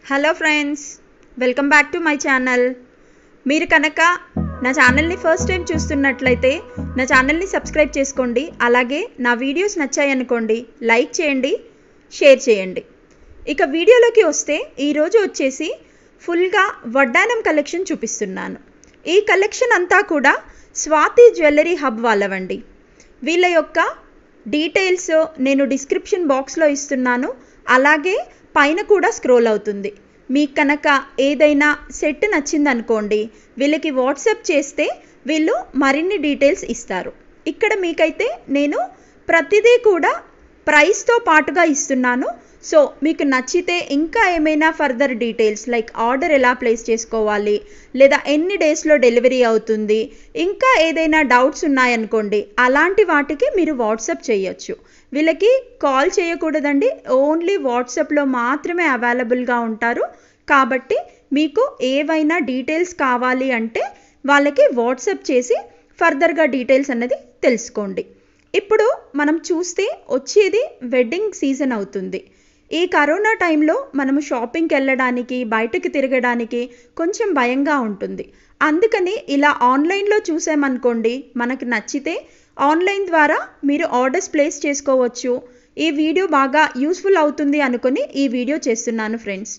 hello friends welcome back to my channel మీరు కనుక నా ఛానల్ని ఫస్ట్ టైం చూస్తున్నట్లయితే నా ఛానల్ని సబ్స్క్రైబ్ చేసుకోండి అలాగే నా వీడియోస్ నచ్చాయనుకోండి లైక్ చేయండి షేర్ చేయండి ఇక వీడియోలోకి వస్తే ఈరోజు వచ్చేసి ఫుల్గా వడ్డానం కలెక్షన్ చూపిస్తున్నాను ఈ కలెక్షన్ అంతా కూడా స్వాతి జ్యువెలరీ హబ్ వాళ్ళవండి వీళ్ళ యొక్క డీటెయిల్స్ నేను డిస్క్రిప్షన్ బాక్స్లో ఇస్తున్నాను అలాగే పైన కూడా స్క్రోల్ అవుతుంది మీకు కనుక ఏదైనా సెట్ నచ్చిందనుకోండి వీళ్ళకి వాట్సాప్ చేస్తే వీళ్ళు మరిన్ని డీటెయిల్స్ ఇస్తారు ఇక్కడ మీకైతే నేను ప్రతిదీ కూడా ప్రైస్తో పాటుగా ఇస్తున్నాను సో మీకు నచ్చితే ఇంకా ఏమైనా ఫర్దర్ డీటెయిల్స్ లైక్ ఆర్డర్ ఎలా ప్లేస్ చేసుకోవాలి లేదా ఎన్ని డేస్లో డెలివరీ అవుతుంది ఇంకా ఏదైనా డౌట్స్ ఉన్నాయనుకోండి అలాంటి వాటికి మీరు వాట్సాప్ చేయొచ్చు వీళ్ళకి కాల్ చేయకూడదండి ఓన్లీ వాట్సాప్లో మాత్రమే అవైలబుల్గా ఉంటారు కాబట్టి మీకు ఏవైనా డీటెయిల్స్ కావాలి అంటే వాళ్ళకి వాట్సాప్ చేసి ఫర్దర్గా డీటెయిల్స్ అన్నది తెలుసుకోండి ఇప్పుడు మనం చూస్తే వచ్చేది వెడ్డింగ్ సీజన్ అవుతుంది ఈ కరోనా టైంలో మనము షాపింగ్కి వెళ్ళడానికి బయటకు తిరగడానికి కొంచెం భయంగా ఉంటుంది అందుకని ఇలా ఆన్లైన్లో చూసామనుకోండి మనకు నచ్చితే ఆన్లైన్ ద్వారా మీరు ఆర్డర్స్ ప్లేస్ చేసుకోవచ్చు ఈ వీడియో బాగా యూస్ఫుల్ అవుతుంది అనుకుని ఈ వీడియో చేస్తున్నాను ఫ్రెండ్స్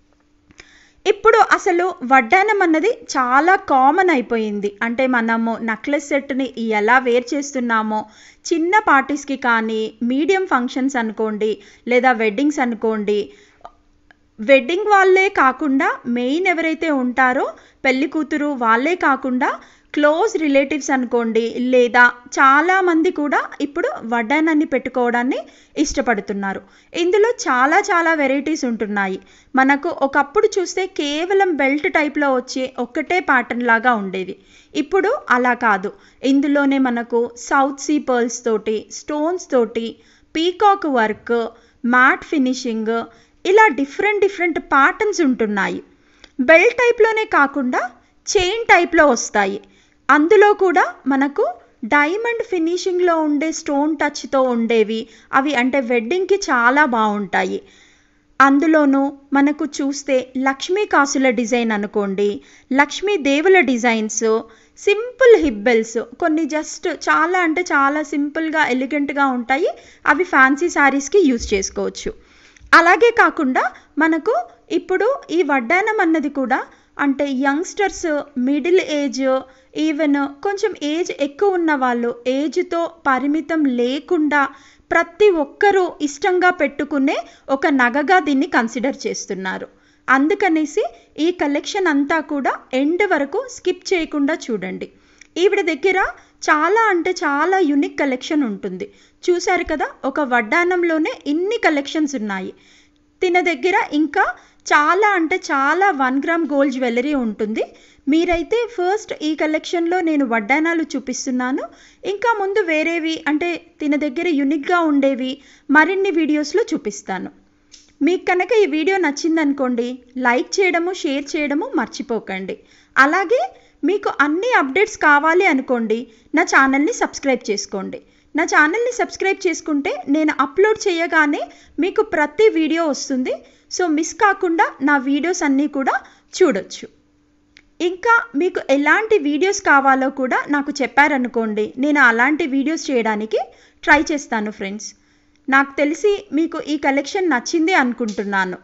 ఇప్పుడు అసలు వడ్డానం అన్నది చాలా కామన్ అయిపోయింది అంటే మనము నెక్లెస్ సెట్ని ఎలా వేర్ చేస్తున్నామో చిన్న పార్టీస్కి కానీ మీడియం ఫంక్షన్స్ అనుకోండి లేదా వెడ్డింగ్స్ అనుకోండి వెడ్డింగ్ వాళ్ళే కాకుండా మెయిన్ ఎవరైతే ఉంటారో పెళ్లి కూతురు వాళ్ళే కాకుండా క్లోజ్ రిలేటివ్స్ అనుకోండి లేదా చాలామంది కూడా ఇప్పుడు వడ్డానాన్ని పెట్టుకోవడాన్ని ఇష్టపడుతున్నారు ఇందులో చాలా చాలా వెరైటీస్ ఉంటున్నాయి మనకు ఒకప్పుడు చూస్తే కేవలం బెల్ట్ టైప్లో వచ్చే ఒక్కటే ప్యాటర్న్ లాగా ఉండేది ఇప్పుడు అలా కాదు ఇందులోనే మనకు సౌత్ సీ పర్ల్స్ తోటి స్టోన్స్ తోటి పీకాక్ వర్క్ మ్యాట్ ఫినిషింగ్ ఇలా డిఫరెంట్ డిఫరెంట్ ప్యాటర్న్స్ ఉంటున్నాయి బెల్ట్ టైప్లోనే కాకుండా చైన్ టైప్లో వస్తాయి అందులో కూడా మనకు డైమండ్ ఫినిషింగ్లో ఉండే స్టోన్ టచ్తో ఉండేవి అవి అంటే వెడ్డింగ్కి చాలా బాగుంటాయి అందులోనూ మనకు చూస్తే లక్ష్మీ కాసుల డిజైన్ అనుకోండి లక్ష్మీ దేవుల డిజైన్స్ సింపుల్ హిబ్బెల్స్ కొన్ని జస్ట్ చాలా అంటే చాలా సింపుల్గా ఎలిగెంట్గా ఉంటాయి అవి ఫ్యాన్సీ శారీస్కి యూజ్ చేసుకోవచ్చు అలాగే కాకుండా మనకు ఇప్పుడు ఈ వడ్డానం అన్నది కూడా అంటే యంగ్స్టర్స్ మిడిల్ ఏజ్ ఈవెన్ కొంచెం ఏజ్ ఎక్కువ ఉన్న వాళ్ళు ఏజ్తో పరిమితం లేకుండా ప్రతి ఒక్కరూ ఇష్టంగా పెట్టుకునే ఒక నగగా దీన్ని కన్సిడర్ చేస్తున్నారు అందుకనేసి ఈ కలెక్షన్ అంతా కూడా ఎండ్ వరకు స్కిప్ చేయకుండా చూడండి ఈవిడ దగ్గర చాలా అంటే చాలా యునిక్ కలెక్షన్ ఉంటుంది చూశారు కదా ఒక వడ్డానంలోనే ఇన్ని కలెక్షన్స్ ఉన్నాయి తిన దగ్గర ఇంకా చాలా అంటే చాలా వన్ గ్రామ్ గోల్డ్ జ్యువెలరీ ఉంటుంది మీరైతే ఫస్ట్ ఈ కలెక్షన్లో నేను వడ్డానాలు చూపిస్తున్నాను ఇంకా ముందు వేరేవి అంటే తిన దగ్గర యునిక్గా ఉండేవి మరిన్ని వీడియోస్లో చూపిస్తాను మీకు కనుక ఈ వీడియో నచ్చిందనుకోండి లైక్ చేయడము షేర్ చేయడము మర్చిపోకండి అలాగే మీకు అన్ని అప్డేట్స్ కావాలి అనుకోండి నా ఛానల్ని సబ్స్క్రైబ్ చేసుకోండి నా ఛానల్ని సబ్స్క్రైబ్ చేసుకుంటే నేను అప్లోడ్ చేయగానే మీకు ప్రతి వీడియో వస్తుంది సో మిస్ కాకుండా నా వీడియోస్ అన్నీ కూడా చూడొచ్చు ఇంకా మీకు ఎలాంటి వీడియోస్ కావాలో కూడా నాకు చెప్పారనుకోండి నేను అలాంటి వీడియోస్ చేయడానికి ట్రై చేస్తాను ఫ్రెండ్స్ నాకు తెలిసి మీకు ఈ కలెక్షన్ నచ్చింది అనుకుంటున్నాను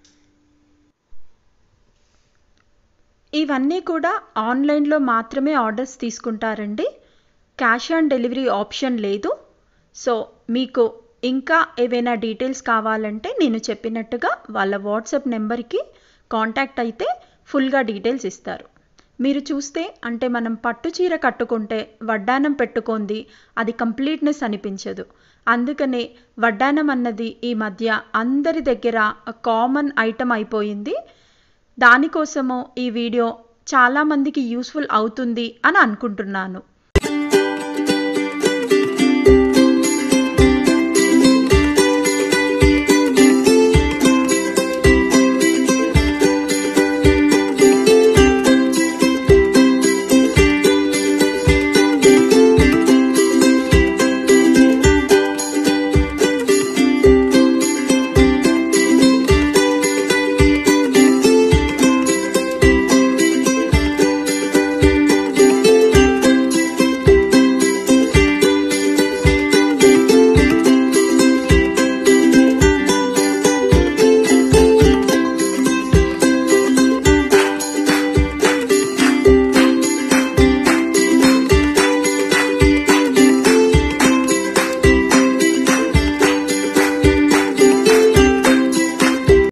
ఇవన్నీ కూడా ఆన్లైన్లో మాత్రమే ఆర్డర్స్ తీసుకుంటారండి క్యాష్ ఆన్ డెలివరీ ఆప్షన్ లేదు సో మీకు ఇంకా ఏవైనా డీటెయిల్స్ కావాలంటే నేను చెప్పినట్టుగా వాళ్ళ వాట్సాప్ నెంబర్కి కాంటాక్ట్ అయితే ఫుల్గా డీటెయిల్స్ ఇస్తారు మీరు చూస్తే అంటే మనం పట్టు చీర కట్టుకుంటే వడ్డానం పెట్టుకుంది అది కంప్లీట్నెస్ అనిపించదు అందుకనే వడ్డానం అన్నది ఈ మధ్య అందరి దగ్గర కామన్ ఐటమ్ అయిపోయింది దానికోసము ఈ వీడియో చాలామందికి యూస్ఫుల్ అవుతుంది అని అనుకుంటున్నాను